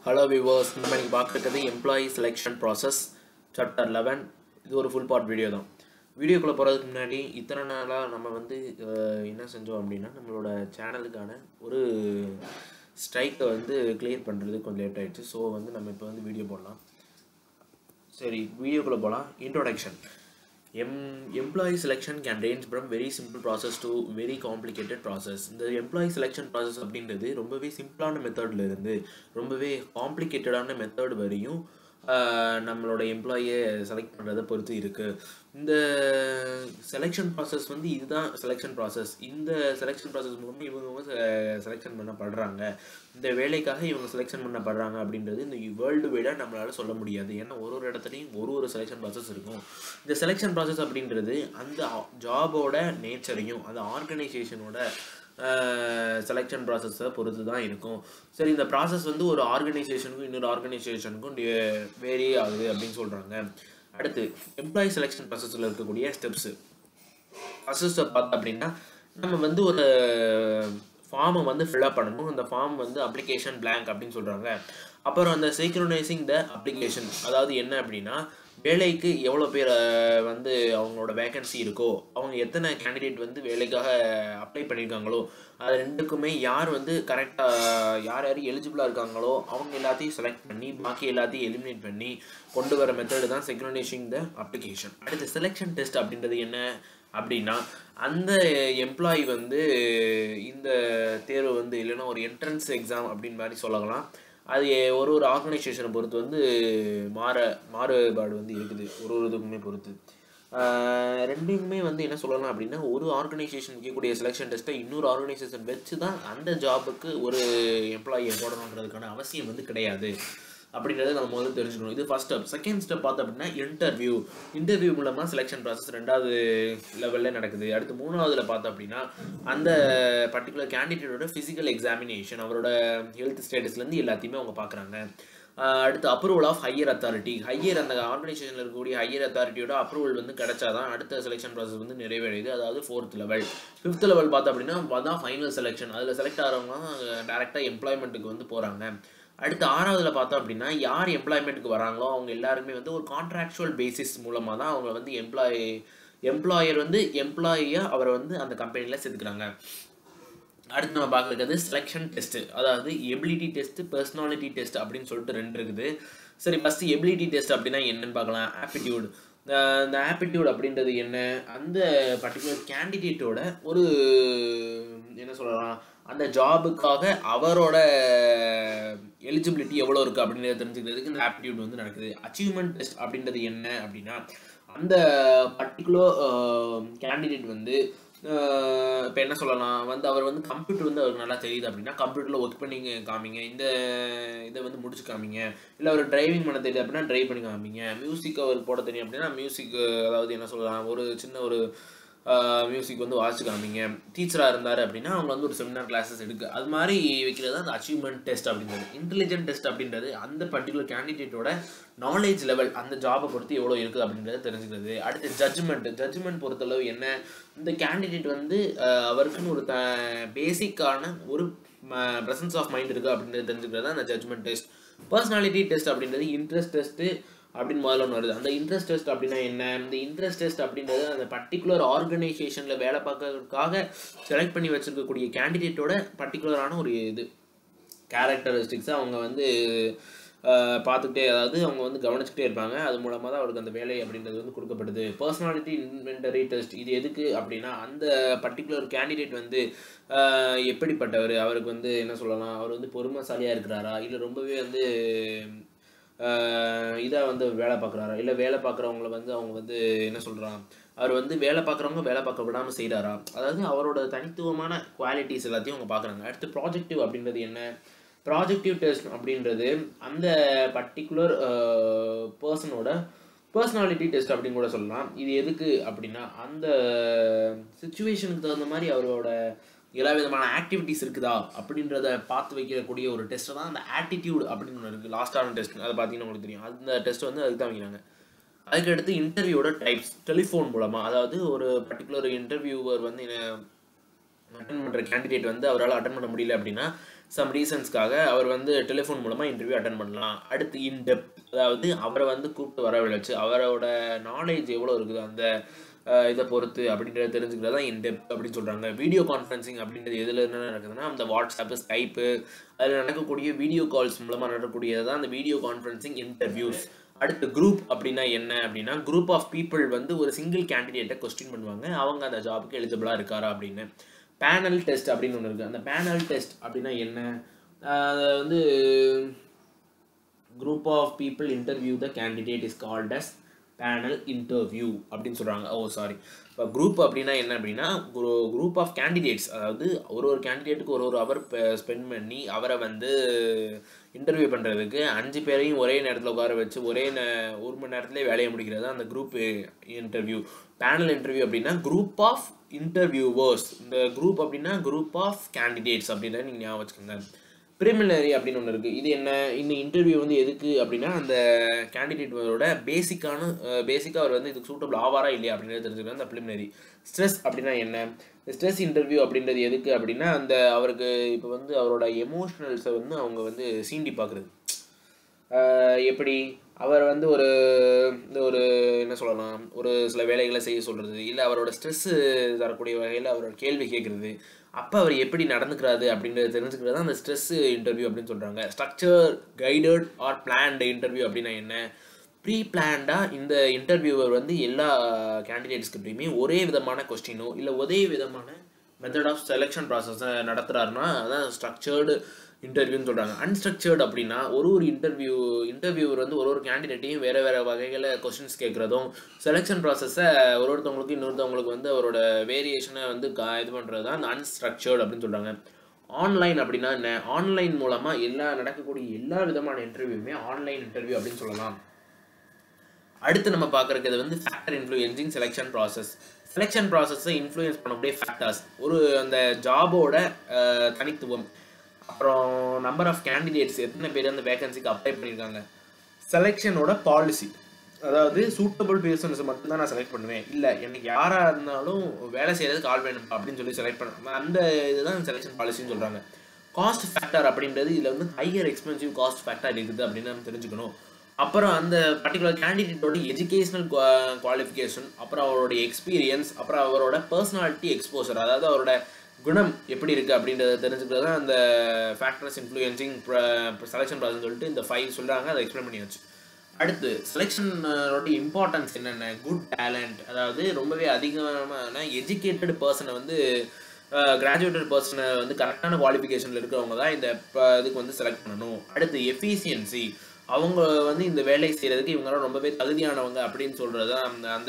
hello viewers நம்ம இன்னைக்கு பார்க்குறது employee selection process chapter eleven இது ஒரு ஃபுல் பார்ட் வீடியோ தான் வீடியோக்குள்ளே போகிறதுக்கு முன்னாடி இத்தனை நாளாக நம்ம வந்து அஹ், என்ன செஞ்சோம் அப்படின்னா நம்மளோட சேனலுக்கான ஒரு ஸ்ட்ரைக்கை வந்து கிளியர் பண்ணுறது கொஞ்சம் லேட் ஆயிடுச்சு ஸோ வந்து நம்ம இப்போ வந்து வீடியோ போடலாம் சரி வீடியோக்குள்ளே போகலாம் இன்ட்ரோடக்ஷன் எம் employee selection can range from very simple process to very complicated process இந்த எம்ப்ளாயி செலெக்ஷன் ப்ராசஸ் அப்படின்றது ரொம்பவே சிம்பிளான மெத்தட்ல இருந்து ரொம்பவே காம்ப்ளிகேட்டடான மெத்தட் வரையும் ஆஹ், நம்மளோட எம்ப்ளாயை செலக்ட் பண்ணுறதை பொறுத்து இருக்குது இந்த செலெக்ஷன் ப்ராசஸ் வந்து இதுதான் செலெக்ஷன் ப்ராசஸ் இந்த செலெக்ஷன் ப்ராசஸ் மூலமாக இவங்க செலெக்ஷன் பண்ணப்படுறாங்க இந்த வேலைக்காக இவங்க செலெக்ஷன் பண்ணப்படுறாங்க அப்படின்றது இந்த வேர்ல்டு வைடாக நம்மளால சொல்ல முடியாது ஏன்னா ஒரு ஒரு இடத்துலையும் ஒரு ஒரு செலெக்ஷன் ப்ராசஸ் இருக்கும் இந்த செலெக்ஷன் ப்ராசஸ் அப்படின்றது அந்த ஜாபோட நேச்சரையும் அந்த ஆர்கனைசேஷனோட செலெக்ஷன் ப்ராசஸை பொறுத்து தான் இருக்கும் சரி இந்த ப்ராசஸ் வந்து ஒரு ஆர்கனைசேஷனுக்கும் இன்னொரு ஆர்கனைசேஷனுக்கும் வேரி ஆகுது அப்படின்னு சொல்கிறாங்க அடுத்து எம்ப்ளாயி செலெக்ஷன் ப்ராசஸில் இருக்கக்கூடிய ஸ்டெப்ஸு ஃபஸ்ட்டு ஸ்டெப் பார்த்தோம் அப்படின்னா நம்ம வந்து ஒரு ஃபார்மை வந்து ஃபில்அப் பண்ணணும் அந்த ஃபார்ம் வந்து அப்ளிகேஷன் blank அப்படின்னு சொல்கிறாங்க அப்புறம் அந்த சீக்ரோனைசிங் த அப்ளிகேஷன் அதாவது என்ன அப்படின்னா வேலைக்கு எவ்வளோ பேர் அஹ், வந்து அவங்களோட வேகன்சி இருக்கோ அவங்க எத்தனை கேண்டிடேட் வந்து வேலைக்காக அப்ளை பண்ணியிருக்காங்களோ அது ரெண்டுக்குமே யார் வந்து கரெக்டாக யார் யார் எலிஜிபிளாக இருக்காங்களோ அவங்க எல்லாத்தையும் செலக்ட் பண்ணி பாக்கி எல்லாத்தையும் எலிமினேட் பண்ணி கொண்டு வர மெத்தடு தான் செக்ரோனைசிங் த அப்ளிகேஷன் அடுத்து செலெக்ஷன் டெஸ்ட் அப்படின்றது என்ன அப்படின்னா அந்த எம்ப்ளாயி வந்து இந்த தேர்வு வந்து இல்லைன்னா ஒரு என்ட்ரன்ஸ் எக்ஸாம் அப்படின்னு மாதிரி சொல்லலாம் அது ஒரு ஒரு ஆர்கனைசேஷனை பொறுத்து வந்து மாற மாறுபாடு வந்து இருக்குது ஒரு ஒரு இதுக்குமே பொறுத்து ஆஹ் ரெண்டுக்குமே வந்து என்ன சொல்லலாம் அப்படின்னா ஒரு ஆர்கனைசேஷன் வைக்கக்கூடிய செலெக்ஷன் டெஸ்ட்டை இன்னொரு ஆர்கனைசேஷன் வச்சு தான் அந்த ஜாபுக்கு ஒரு எம்ப்ளாயியை போடணுன்றதுக்கான அவசியம் வந்து கிடையாது அப்படின்றத நம்ம முதல்ல தெரிஞ்சுக்கணும் இது ஃபர்ஸ்ட் ஸ்டெப் செகண்ட் ஸ்டெப் பார்த்தோம் அப்படின்னா இன்டர்வியூ இன்டர்வியூ மூலமாக செலெக்ஷன் ப்ராசஸ் ரெண்டாவது லெவலில் நடக்குது அடுத்து மூணாவதுல பார்த்தோம் அப்படின்னா அந்த பர்டிகுலர் கேண்டிடேட்டோட ஃபிசிக்கல் எக்ஸாமினேஷன் அவரோட ஹெல்த் ஸ்டேட்டஸ்லேருந்து எல்லாத்தையுமே அவங்க பார்க்குறாங்க அடுத்து approval of higher authority higher அந்த ஆர்கனைசேஷனில் இருக்கக்கூடிய ஹையர் அத்தாரிட்டியோட அப்ரூவல் வந்து கிடைச்சாதான் அடுத்த செலெக்ஷன் ப்ராசஸ் வந்து நிறைவடையுது அதாவது ஃபோர்த் லெவல் ஃபிஃப்த் லெவல் பார்த்தோம் அப்படின்னா அதான் ஃபைனல் செலெக்ஷன் அதில் செலக்ட் ஆகிறவங்க தான் டேரெக்டாக எம்ப்ளாய்மெண்ட்டுக்கு வந்து போகிறாங்க அடுத்து ஆறாவதுல பார்த்தோம் அப்படின்னா யார் எம்ப்ளாய்மெண்ட்டுக்கு வராங்களோ அவங்க எல்லாருமே வந்து ஒரு கான்ட்ராக்சுவல் பேசிஸ் மூலமாக தான் அவங்க வந்து எம்ப்ளாயி எம்ப்ளாயர் வந்து எம்ப்ளாயியாக அவரை வந்து அந்த கம்பெனியில் சேர்த்துக்கிறாங்க அடுத்து நம்ம பார்க்குறது செலெக்ஷன் டெஸ்ட்டு அதாவது எபிலிட்டி டெஸ்ட் பர்சனாலிட்டி டெஸ்ட் அப்படின்னு சொல்லிட்டு ரெண்டு இருக்குது சரி ஃபஸ்ட்டு எபிலிட்டி டெஸ்ட் அப்படின்னா என்னன்னு பார்க்கலாம் ஆப்டிடியூட் இந்த ஆப்டிடியூட் அப்படின்றது என்ன அந்த பர்டிகுலர் கேண்டிடேட்டோட ஒரு என்ன சொல்லலாம் அந்த ஜாபுக்காக அவரோட எலிஜிபிலிட்டி எவ்வளோ இருக்குது அப்படின்றத தெரிஞ்சுக்கிறதுக்கு இந்த ஆப்டிடியூட் வந்து நடக்குது அச்சீவ்மெண்ட் டெஸ்ட் அப்படின்றது என்ன அப்படின்னா அந்த பர்டிகுலர் கேண்டிடேட் வந்து இப்போ என்ன சொல்லலாம் வந்து அவர் வந்து கம்ப்யூட்டர் வந்து அவருக்கு நல்லா தெரியுது அப்படின்னா கம்ப்யூட்டரில் ஒர்க் பண்ணி காமிங்க இந்த இதை வந்து முடிச்சு காமிங்க இல்லை அவர் டிரைவிங் பண்ண தெரியுது அப்படின்னா டிரைவ் பண்ணி காமிங்க மியூசிக் அவர் போட தெரியும் அப்படின்னா மியூசிக் அதாவது என்ன சொல்லலாம் ஒரு சின்ன ஒரு மியூசிக் வந்து வாசிச்சு காமிங்க டீச்சராக இருந்தார் அப்படின்னா அவங்க வந்து ஒரு செமினார் கிளாஸஸ் எடுக்க அது மாதிரி வைக்கிறது அந்த அச்சீவ்மெண்ட் டெஸ்ட் அப்படின்றது இன்டெலிஜென்ட் டெஸ்ட் அப்படின்றது அந்த பர்டிகுலர் கேண்டிடேட்டோட நாலேஜ் லெவல் அந்த ஜாபை பொறுத்து எவ்வளோ இருக்குது அப்படின்றத தெரிஞ்சுக்கிறது அடுத்து ஜட்ஜ்மெண்ட் ஜட்ஜ்மெண்ட் பொறுத்தளவு என்ன இந்த கேண்டிடேட் வந்து அஹ், அவருக்குன்னு ஒரு த பேசிக்கான ஒரு ப்ரெசன்ஸ் ஆஃப் மைண்ட் இருக்குது அப்படின்றது தெரிஞ்சுக்கிறது தான் அந்த ஜட்ஜ்மெண்ட் டெஸ்ட் பர்சனாலிட்டி டெஸ்ட் அப்படின்றது இன்ட்ரெஸ்ட் டெஸ்ட்டு அப்படின்னு முதல்ல ஒன்று வருது அந்த இன்ட்ரெஸ்ட் டெஸ்ட் அப்படின்னா என்ன இந்த இன்ட்ரெஸ்ட் டெஸ்ட் அப்படின்றது அந்த பர்டிகுலர் ஆர்கனைசேஷனில் வேலை பார்க்கறதுக்காக செலக்ட் பண்ணி வச்சிருக்கக்கூடிய கேண்டிடேட்டோட பர்டிகுலரான ஒரு இது கேரக்டரிஸ்டிக்ஸை அவங்க வந்து அஹ், பார்த்துக்கிட்டே அதாவது அவங்க வந்து கவனிச்சுக்கிட்டே இருப்பாங்க அது மூலமாக தான் அவருக்கு அந்த வேலை அப்படின்றது வந்து கொடுக்கப்படுது பர்சனாலிட்டி இன்வென்டரி டெஸ்ட் இது எதுக்கு அப்படின்னா அந்த பர்டிகுலர் கேண்டிடேட் வந்து அஹ், எப்படிப்பட்டவர் அவருக்கு வந்து என்ன சொல்லலாம் அவர் வந்து பொறுமைசாலியாக இருக்கிறாரா இல்லை ரொம்பவே வந்து இதாக வந்து வேலை பார்க்குறாரா இல்லை வேலை பார்க்குறவங்கள வந்து அவங்க வந்து என்ன சொல்கிறான் அவர் வந்து வேலை பார்க்குறவங்க வேலை பார்க்க விடாமல் செய்கிறாரா அதாவது அவரோட தனித்துவமான குவாலிட்டிஸ் எல்லாத்தையும் அவங்க பார்க்குறாங்க அடுத்து ப்ராஜெக்டிவ் அப்படின்றது என்ன ப்ராஜெக்டிவ் டெஸ்ட் அப்படின்றது அந்த பர்டிகுலர் பர்சனோட பர்சனாலிட்டி டெஸ்ட் அப்படின்னு கூட சொல்லலாம் இது எதுக்கு அப்படின்னா அந்த சுச்சுவேஷனுக்கு தகுந்த மாதிரி அவரோட எல்லா விதமான ஆக்டிவிட்டிஸ் இருக்குதா அப்படின்றத பார்த்து வைக்கக்கூடிய ஒரு டெஸ்ட் தான் அந்த ஆட்டிடியூட் அப்படின்னு ஒன்று இருக்குது லாஸ்டான டெஸ்ட் அதை பார்த்தீங்கன்னா உங்களுக்கு தெரியும் அந்த டெஸ்ட் வந்து அதுக்கு தான் வைக்கிறாங்க அதுக்கடுத்து இன்டர்வியூட டைப்ஸ் டெலிஃபோன் மூலமாக அதாவது ஒரு பர்டிகுலர் இன்டர்வியூவர் வந்து அட்டன் பண்ணுற கேண்டிடேட் வந்து அவரால் அட்டன் பண்ண முடியல அப்படின்னா சம் ரீசன்ஸ்க்காக அவர் வந்து டெலிஃபோன் மூலமாக இன்டர்வியூ அட்டன் பண்ணலாம் அடுத்து இன் டெப்த் அதாவது அவரை வந்து கூப்பிட்டு வர வச்சு அவரோட நாலேஜ் எவ்வளோ இருக்குது அந்த அஹ், இதை பொறுத்து அப்படின்றத தெரிஞ்சுக்கிறது தான் இன் டெப்த் அப்படின்னு சொல்கிறாங்க வீடியோ கான்ஃபரன்சிங் அப்படின்றது எதில் என்ன நடக்குதுன்னா அந்த வாட்ஸ்அப்பு ஸ்கைப்பு அதில் நடக்கக்கூடிய வீடியோ கால்ஸ் மூலமாக நடக்கக்கூடியது தான் அந்த வீடியோ கான்ஃபரன்சிங் இன்டர்வியூஸ் அடுத்து குரூப் அப்படின்னா என்ன அப்படின்னா குரூப் ஆஃப் பீப்புள் வந்து ஒரு சிங்கிள் கேண்டிடேட்டை கொஸ்டின் பண்ணுவாங்க அவங்க அந்த ஜாபுக்கு எலிஜிபிளாக இருக்காரா அப்படின்னு பேனல் டெஸ்ட் அப்படின்னு ஒன்று இருக்குது அந்த பேனல் டெஸ்ட் அப்படின்னா என்ன ஆஹ் அது வந்து group of people interview the candidate is called as panel interview அப்படின்னு சொல்கிறாங்க ஓ சாரி இப்போ குரூப் அப்படின்னா என்ன அப்படின்னா ஒரு குரூப் ஆஃப் கேண்டிடேட்ஸ் அதாவது ஒரு ஒரு கேண்டிடேட்டுக்கு ஒரு ஒரு அவர் ஸ்பெண்ட் பண்ணி அவரை வந்து இன்டர்வியூ பண்ணுறதுக்கு அஞ்சு பேரையும் ஒரே நேரத்தில் உட்கார வச்சு ஒரே நே ஒரு மணி நேரத்துலேயே வேலையை முடிக்கிறது தான் அந்த குரூப் இன்டர்வியூ பேனல் இன்டர்வியூ அப்படின்னா குரூப் ஆஃப் இன்டர்வியூவர்ஸ் இந்த குரூப் அப்படின்னா குரூப் ஆஃப் கேண்டிடேட்ஸ் அப்படின்றத நீங்கள் ஞாபகம் வச்சுக்கோங்க ப்ரிமினரி அப்படின்னு ஒன்று இருக்குது இது என்ன இந்த இன்டர்வியூ வந்து எதுக்கு அப்படின்னா அந்த கேண்டிடேட்டோட பேசிக்கான பேசிக்காக அவர் வந்து இதுக்கு சூட்டபிள் ஆவாரா இல்லையா அப்படின்றத தெரிஞ்சுக்கலாம் அந்த ப்ரிமினரி ஸ்ட்ரெஸ் அப்படின்னா என்ன ஸ்ட்ரெஸ் இன்டர்வியூ அப்படின்றது எதுக்கு அப்படின்னா அந்த அவருக்கு இப்போ வந்து அவரோட எமோஷ்னல்ஸை வந்து அவங்க வந்து சீண்டி பார்க்குறது ஆஹ் எப்படி அவர் வந்து ஒரு இந்த ஒரு என்ன சொல்லலாம் ஒரு சில வேலைகளை செய்ய சொல்கிறது இல்லை அவரோட ஸ்ட்ரெஸ்ஸு தரக்கூடிய வகையில் அவரோட கேள்வி கேட்குறது அப்போ அவர் எப்படி நடந்துக்கிறாரு அப்படின்றத தெரிஞ்சுக்கிறது தான் அந்த ஸ்ட்ரெஸ் இன்டர்வியூ அப்படின்னு சொல்கிறாங்க structure guided or planned interview அப்படின்னா என்ன ப்ரீ பிளான்டாக இந்த இன்டர்வியூவர் வந்து எல்லா கேண்டிடேட்ஸ்கிட்டையுமே ஒரே விதமான கொஸ்டினோ இல்லை ஒரே விதமான மெத்தட் ஆஃப் செலெக்ஷன் ப்ராசஸை நடத்துகிறாருன்னா அதான் ஸ்ட்ரக்சர்டு இன்டர்வியூன்னு சொல்கிறாங்க அன்ஸ்ட்ரக்சர்டு அப்படின்னா ஒரு ஒரு இன்டர்வியூ இன்டர்வியூவர் வந்து ஒரு ஒரு கேண்டிடேட்டையும் வேறு வேறு வகைகளில் கொஸ்டின்ஸ் கேட்குறதும் செலெக்ஷன் ப்ராசஸை ஒரு ஒருத்தவங்களுக்கு இன்னொருத்தவங்களுக்கு வந்து அவரோட வேரியேஷனை வந்து கா இது பண்ணுறது தான் அந்த அன்ஸ்ட்ரக்சர்டு அப்படின்னு சொல்கிறாங்க ஆன்லைன் அப்படின்னா என்ன ஆன்லைன் மூலமாக எல்லா நடக்கக்கூடிய எல்லா விதமான இன்டர்வியூமே ஆன்லைன் இன்டர்வியூ அப்படின்னு சொல்லலாம் அடுத்து நம்ம பார்க்குறது வந்து factor influencing selection process selection ப்ராசஸை இன்ஃப்ளூயன்ஸ் பண்ணக்கூடிய ஃபேக்டர்ஸ் ஒரு அந்த ஜாபோட தனித்துவம் அப்புறம் நம்பர் ஆஃப் கேண்டிடேட்ஸ் எத்தனை பேர் அந்த வேகன்சிக்கு அப்ளை பண்ணியிருக்காங்க செலெக்ஷனோட பாலிசி அதாவது சூட்டபிள் பர்சன்ஸ் மட்டும்தான் நான் செலக்ட் பண்ணுவேன் இல்லை எனக்கு யாராக இருந்தாலும் வேலை செய்கிறதுக்கு ஆள் வேணும் அப்படின்னு சொல்லி செலக்ட் பண்ண அந்த இதுதான் செலெக்ஷன் பாலிசின்னு சொல்கிறாங்க காஸ்ட் ஃபேக்டர் அப்படின்றது இதில் வந்து ஹையர் எக்ஸ்பென்சிவ் காஸ்ட் ஃபேக்டர் இருக்குது அப்படின்னு நம்ம தெரிஞ்சுக்கணும் அப்புறம் அந்த பர்டிகுலர் கேண்டிடேட்டோட எஜுகேஷனல் குவாலிஃபிகேஷன் அப்புறம் அவரோட எக்ஸ்பீரியன்ஸ் அப்புறம் அவரோட பர்சனாலிட்டி எக்ஸ்போசர் அதாவது அவரோட குணம் எப்படி இருக்குது அப்படின்றத தெரிஞ்சுக்கிறது தான் அந்த ஃபேக்டர்ஸ் இன்ஃப்ளூயன்சிங் செலெக்ஷன் ப்ராசஸ் சொல்லிட்டு இந்த ஃபைவ் சொல்கிறாங்க அதை எக்ஸ்பிளைன் பண்ணியாச்சு அடுத்து செலெக்ஷனோட இம்பார்ட்டன்ஸ் என்னென்ன குட் டேலண்ட் அதாவது ரொம்பவே அதிகமான எஜுகேட்டட் பர்சனை வந்து கிராஜுவேட்டட் பர்சனை வந்து கரெக்டான குவாலிஃபிகேஷனில் இருக்கிறவங்க தான் இந்த ப- இதுக்கு வந்து செலக்ட் பண்ணணும் அடுத்து எஃபிஷியன்சி அவங்க வந்து இந்த வேலை செய்கிறதுக்கு இவங்களாம் ரொம்பவே தகுதியானவங்க அப்படின்னு சொல்கிறது தான் அந்த அந்த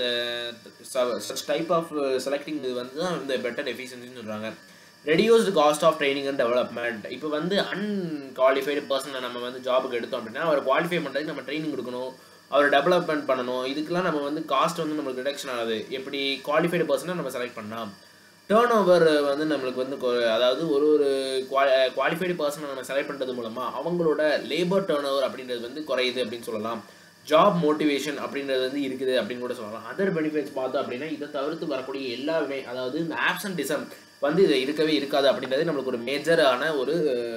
சச் டைப் ஆஃப் செலக்டிங் இது வந்து தான் இந்த பெட்டர் எஃபிஷியன்சின்னு சொல்கிறாங்க reduced cost of training and development இப்போ வந்து அன்குவாலிஃபைடு பர்சனை நம்ம வந்து ஜாபுக்கு எடுத்தோம் அப்படின்னா அவர் குவாலிஃபை பண்ணுறதுக்கு நம்ம ட்ரைனிங் கொடுக்கணும் அவர் டெவலப்மெண்ட் பண்ணணும் இதுக்கெல்லாம் நம்ம வந்து காஸ்ட் வந்து நம்மளுக்கு ரிடக்ஷன் ஆகுது எப்படி குவாலிஃபைடு பர்சனை நம்ம செலக்ட் பண்ணலாம் டேர்ன் ஓவர் வந்து நம்மளுக்கு வந்து கொ- அதாவது ஒரு ஒரு குவாலிஃபைடு பர்சனை நம்ம செலக்ட் பண்ணுறது மூலமாக அவங்களோட லேபர் டேர்ன் ஓவர் அப்படின்றது வந்து குறையுது அப்படின்னு சொல்லலாம் ஜாப் மோட்டிவேஷன் அப்படின்றது வந்து இருக்குது அப்படின்னு கூட சொல்லலாம் அதர் பெனிஃபிட்ஸ் பார்த்தோம் அப்படின்னா இதை தவிர்த்து வரக்கூடிய எல்லாமே அதாவது இந்த ஆப்சன்டிசம் வந்து இது இருக்கவே இருக்காது அப்படின்றது நம்மளுக்கு ஒரு மேஜரான ஒரு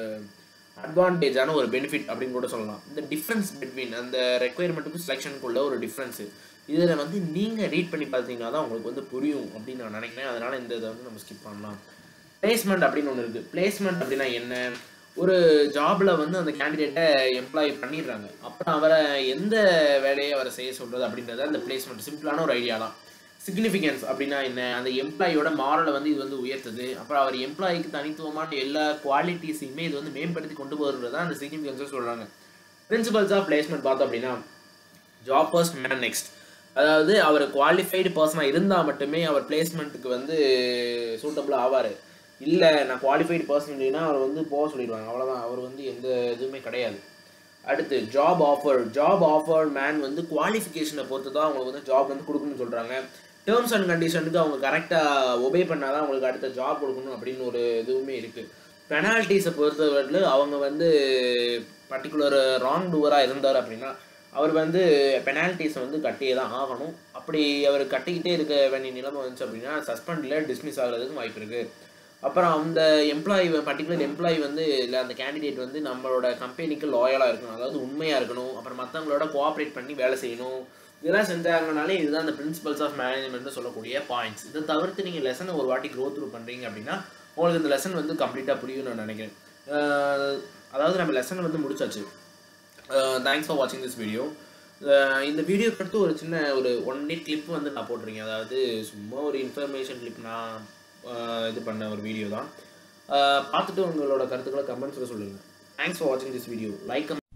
அட்வான்டேஜான ஒரு பெனிஃபிட் அப்படின்னு கூட சொல்லலாம் இந்த டிஃப்ரென்ஸ் பிட்வீன் அந்த ரெக்குயர்மெண்ட்டுக்கும் செலெக்ஷனுக்குள்ள ஒரு டிஃப்ரென்ஸு இதில் வந்து நீங்கள் ரீட் பண்ணி பார்த்தீங்கன்னா தான் உங்களுக்கு வந்து புரியும் அப்படின்னு நான் நினைக்கிறேன் அதனால் இந்த இதை வந்து நம்ம ஸ்கிப் பண்ணலாம் பிளேஸ்மெண்ட் அப்படின்னு ஒன்று இருக்குது பிளேஸ்மெண்ட் அப்படின்னா என்ன ஒரு ஜாபில் வந்து அந்த கேண்டிடேட்டை எம்ப்ளாய் பண்ணிடுறாங்க அப்புறம் அவரை எந்த வேலையை அவரை செய்ய சொல்கிறது அப்படின்றது அந்த பிளேஸ்மெண்ட் சிம்பிளான ஒரு ஐடியா தான் சிக்னிஃபிகன்ஸ் அப்படின்னா என்ன அந்த எம்ப்ளாயோட மாரலை வந்து இது வந்து உயர்த்துது அப்புறம் அவர் எம்ப்ளாய்க்கு தனித்துவமான எல்லா குவாலிட்டிஸையுமே இது வந்து மேம்படுத்தி கொண்டு போகிறது தான் அந்த சிக்னிஃபிகன்ஸை சொல்கிறாங்க பிரின்சிபல்ஸ் ஆஃப் பிளேஸ்மெண்ட் பார்த்தோம் அப்படின்னா ஜாப் ஃபர்ஸ்ட் மேன் நெக்ஸ்ட் அதாவது அவர் குவாலிஃபைடு பர்சனாக இருந்தால் மட்டுமே அவர் பிளேஸ்மெண்ட்டுக்கு வந்து சூட்டபுளாக ஆவார் இல்லை நான் குவாலிஃபைடு பர்சன் இல்லைன்னா அவர் வந்து போக சொல்லிடுவாங்க அவ்வளோதான் அவர் வந்து எந்த இதுவுமே கிடையாது அடுத்து job offer job offer man வந்து குவாலிஃபிகேஷனை பொறுத்து தான் அவங்களுக்கு வந்து ஜாப் வந்து கொடுக்கணும்னு சொல்கிறாங்க டேர்ம்ஸ் அண்ட் கண்டிஷனுக்கு அவங்க கரெக்டாக ஒபே பண்ணால் தான் அவங்களுக்கு அடுத்த ஜாப் கொடுக்கணும் அப்படின்னு ஒரு இதுவுமே இருக்குது பெனால்ட்டிஸை பொறுத்தவரையில் அவங்க வந்து பர்டிகுலர் ராங் டூவராக இருந்தார் அப்படின்னா அவர் வந்து பெனால்ட்டிஸை வந்து கட்டியே தான் ஆகணும் அப்படி அவர் கட்டிக்கிட்டே இருக்க வேண்டிய நிலைமை வந்துச்சு அப்படின்னா சஸ்பெண்டில் டிஸ்மிஸ் ஆகிறதுக்கு வாய்ப்பு இருக்குது அப்புறம் அந்த எம்ப்ளாயி பர்டிகுலர் எம்ப்ளாயி வந்து இல்லை அந்த கேண்டிடேட் வந்து நம்மளோட கம்பெனிக்கு லாயலாக இருக்கணும் அதாவது உண்மையாக இருக்கணும் அப்புறம் மற்றவங்களோட கோஆப்ரேட் பண்ணி வேலை செய்யணும் இதெல்லாம் செஞ்சாங்கனாலே இதுதான் அந்த பிரின்சிபல்ஸ் ஆஃப் மேனேஜ்மெண்ட்னு சொல்லக்கூடிய பாயிண்ட்ஸ் இதை தவிர்த்து நீங்கள் லெசனை ஒரு வாட்டி க்ரோ த்ரூ பண்ணுறீங்க அப்படின்னா உங்களுக்கு இந்த லெசன் வந்து கம்ப்ளீட்டாக புரியும்னு நான் நினைக்கிறேன் அஹ் அதாவது நம்ம லெசன் வந்து முடிச்சாச்சு தேங்க்ஸ் ஃபார் வாட்சிங் திஸ் வீடியோ இந்த வீடியோக்கு அடுத்து ஒரு சின்ன ஒரு ஒன் மினிட் கிளிப் வந்து நான் போட்டிருக்கேன் அதாவது சும்மா ஒரு இன்ஃபர்மேஷன் கிளிப் நான் அஹ் இது பண்ண ஒரு வீடியோ தான் அஹ் பார்த்துட்டு உங்களோட கருத்துக்களை கமெண்ட்ஸில் சொல்லுங்கள் தேங்க்ஸ் ஃபார் வாட்சிங் திஸ் வீடியோ லைக்